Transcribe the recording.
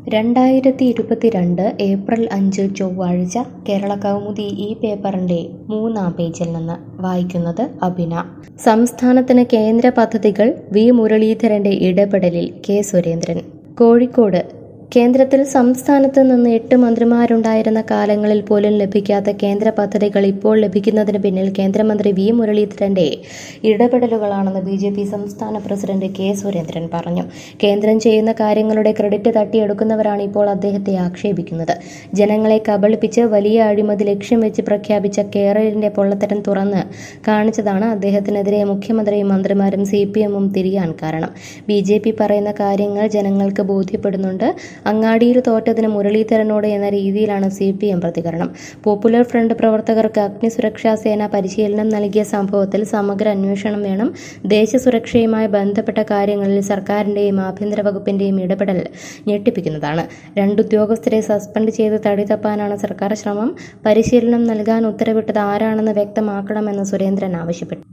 രണ്ടായിരത്തി ഇരുപത്തിരണ്ട് ഏപ്രിൽ അഞ്ച് ചൊവ്വാഴ്ച കേരള കൗമുദി ഈ പേപ്പറിന്റെ മൂന്നാം പേജിൽ നിന്ന് വായിക്കുന്നത് അഭിന സംസ്ഥാനത്തിന് കേന്ദ്ര പദ്ധതികൾ വി മുരളീധരന്റെ ഇടപെടലിൽ കെ സുരേന്ദ്രൻ കോഴിക്കോട് കേന്ദ്രത്തിൽ സംസ്ഥാനത്ത് നിന്ന് എട്ട് മന്ത്രിമാരുണ്ടായിരുന്ന കാലങ്ങളിൽ പോലും ലഭിക്കാത്ത കേന്ദ്ര പദ്ധതികൾ ഇപ്പോൾ ലഭിക്കുന്നതിന് പിന്നിൽ കേന്ദ്രമന്ത്രി വി മുരളീധരന്റെ ഇടപെടലുകളാണെന്ന് ബി ജെ പി സംസ്ഥാന പ്രസിഡന്റ് കെ സുരേന്ദ്രൻ പറഞ്ഞു കേന്ദ്രം ചെയ്യുന്ന കാര്യങ്ങളുടെ ക്രെഡിറ്റ് തട്ടിയെടുക്കുന്നവരാണ് ഇപ്പോൾ അദ്ദേഹത്തെ ആക്ഷേപിക്കുന്നത് ജനങ്ങളെ കബളിപ്പിച്ച് വലിയ അഴിമതി ലക്ഷ്യം വെച്ച് പ്രഖ്യാപിച്ച കേരളിന്റെ പൊള്ളത്തരം തുറന്ന് കാണിച്ചതാണ് അദ്ദേഹത്തിനെതിരെ മുഖ്യമന്ത്രിയും മന്ത്രിമാരും സി പി എമ്മും തിരിയാൻ കാരണം ബി ജെ പി പറയുന്ന കാര്യങ്ങൾ ജനങ്ങൾക്ക് ബോധ്യപ്പെടുന്നുണ്ട് അങ്ങാടിയിൽ തോറ്റതിന് മുരളീധരനോട് എന്ന രീതിയിലാണ് സി പി എം പ്രതികരണം പോപ്പുലർ ഫ്രണ്ട് പ്രവർത്തകർക്ക് അഗ്നിസുരക്ഷാ സേന പരിശീലനം നൽകിയ സംഭവത്തിൽ സമഗ്ര അന്വേഷണം വേണം ദേശസുരക്ഷയുമായി ബന്ധപ്പെട്ട കാര്യങ്ങളിൽ സർക്കാരിന്റെയും ആഭ്യന്തര വകുപ്പിന്റെയും ഇടപെടൽ ഞെട്ടിപ്പിക്കുന്നതാണ് രണ്ടുദ്യോഗസ്ഥരെ സസ്പെൻഡ് ചെയ്ത് തടി തപ്പാനാണ് സർക്കാർ ശ്രമം പരിശീലനം നൽകാൻ ഉത്തരവിട്ടത് ആരാണെന്ന് വ്യക്തമാക്കണമെന്ന് സുരേന്ദ്രൻ ആവശ്യപ്പെട്ടു